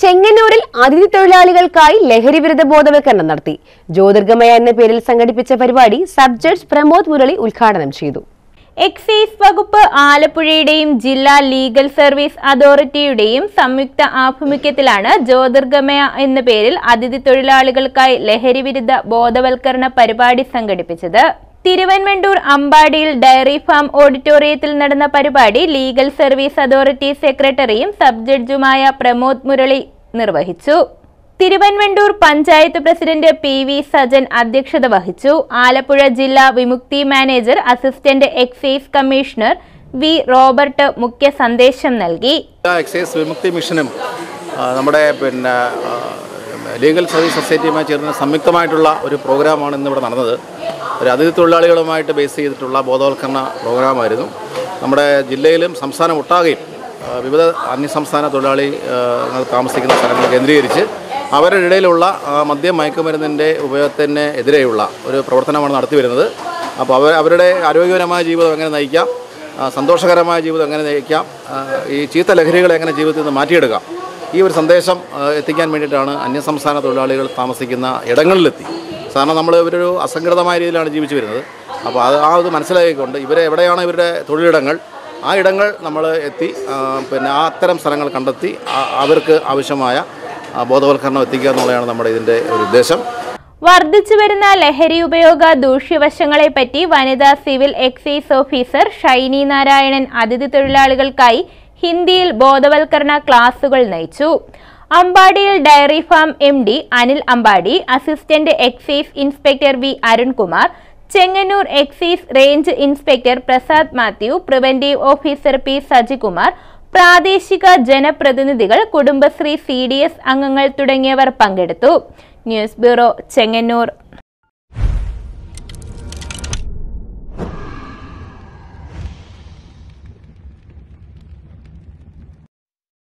ചെങ്ങന്നൂരിൽ അതിഥി തൊഴിലാളികൾക്കായി ലഹരി വിരുദ്ധ ബോധവൽക്കരണം നടത്തി ജ്യോതിർഗമയ എന്ന പേരിൽ സംഘടിപ്പിച്ച പരിപാടി സബ് ജഡ്ജ് പ്രമോദ് മുരളി ഉദ്ഘാടനം ചെയ്തു എക്സൈസ് വകുപ്പ് ആലപ്പുഴയുടെയും ജില്ലാ ലീഗൽ സർവീസ് അതോറിറ്റിയുടെയും സംയുക്ത ആഭിമുഖ്യത്തിലാണ് ജ്യോതിർഗമയ എന്ന പേരിൽ അതിഥി തൊഴിലാളികൾക്കായി ലഹരി വിരുദ്ധ ബോധവൽക്കരണ പരിപാടി സംഘടിപ്പിച്ചത് തിരുവൻവണ്ടൂർ അമ്പാടിയിൽ ഡയറി ഫാം ഓഡിറ്റോറിയത്തിൽ നടന്ന പരിപാടി ലീഗൽ സർവീസ് അതോറിറ്റി സെക്രട്ടറിയും സബ് ജഡ്ജുമായ പ്രമോദ് മുരളി നിർവഹിച്ചു Thiruvanvandoor panchayat president P V Sajan അധ്യക്ഷത വഹിച്ചു ആലപ്പുഴ ജില്ലാ Vimukthi manager assistant excise commissioner V Robert മുഖ്യ സന്ദേശം നൽകി ജില്ലാ എക്സൈസ് വിമുക്തി മിഷനും ആ, നമ്മുടെ പിന്നെ ആ, ലീഗൽ സർവീസ് സൊസൈറ്റിയുമായി ചേർന്ന് സംയുക്തമായിട്ടുള്ള ഒരു പ്രോഗ്രാമാണ് ഇന്നിവിടെ നടന്നത് ഒരു അതിഥി തൊഴിലാളികളുമായിട്ട് ബേസ് ചെയ്തിട്ടുള്ള ബോധവൽക്കരണ പ്രോഗ്രാമായിരുന്നു നമ്മുടെ ജില്ലയിലും സംസ്ഥാനം ഒട്ടാകെയും ആ, വിവിധ അന്യസംസ്ഥാന തൊഴിലാളികൾ താമസിക്കുന്ന സ്ഥലങ്ങൾ കേന്ദ്രീകരിച്ച് അവരുടെ ഇടയിലുള്ള ആ, മദ്യം മയക്കുമരുന്നിൻ്റെ ഉപയോഗത്തിന് എതിരെയുള്ള ഒരു പ്രവർത്തനമാണ് നടത്തി വരുന്നത് അപ്പോൾ അവർ അവരുടെ ആരോഗ്യപരമായ ജീവിതം എങ്ങനെ നയിക്കാം ആ, സന്തോഷകരമായ ജീവിതം എങ്ങനെ നയിക്കാം ആ, ഈ ചീത്ത ലഹരികളെ എങ്ങനെ ജീവിതത്തിൽ നിന്ന് മാറ്റിയെടുക്കാം ഈ ഒരു സന്ദേശം ആ, എത്തിക്കാൻ വേണ്ടിയിട്ടാണ് അന്യസംസ്ഥാന തൊഴിലാളികൾ താമസിക്കുന്ന ഇടങ്ങളിലെത്തി സാധാരണ നമ്മൾ ഇവരൊരു അസംഘടിതമായ രീതിയിലാണ് ജീവിച്ചു വരുന്നത് അപ്പോൾ അത് ആ ഇത് മനസ്സിലാക്കിക്കൊണ്ട് ഇവരെ എവിടെയാണ് ഇവരുടെ തൊഴിലിടങ്ങൾ ആ ഇടങ്ങൾ നമ്മൾ എത്തി ആ, പിന്നെ ആ അത്തരം സ്ഥലങ്ങൾ കണ്ടെത്തി ആ- അവർക്ക് ആവശ്യമായ ആ, ബോധവൽക്കരണം എത്തിക്കുക എന്നുള്ളതാണ് നമ്മുടെ ഇതിൻ്റെ ഒരു ഉദ്ദേശം വർദ്ധിച്ചു വരുന്ന ലഹരി ഉപയോഗ ദൂഷ്യവശങ്ങളെപ്പറ്റി വനിതാ civil excise officer Shiny Narayanan അതിഥി തൊഴിലാളികൾക്കായി ഹിന്ദിയിൽ ബോധവൽക്കരണ ക്ലാസുകൾ നയിച്ചു അമ്പാടിയിൽ dairy farm M D Anil Ambadi assistant excise inspector V Arunkumar Chengannur excise range inspector Prasad Mathew preventive officer P Sajikumar പ്രാദേശിക ജനപ്രതിനിധികൾ കുടുംബശ്രീ സി ഡി എസ് അംഗങ്ങൾ തുടങ്ങിയവർ പങ്കെടുത്തു ന്യൂസ് ബ്യൂറോ ചെങ്ങന്നൂർ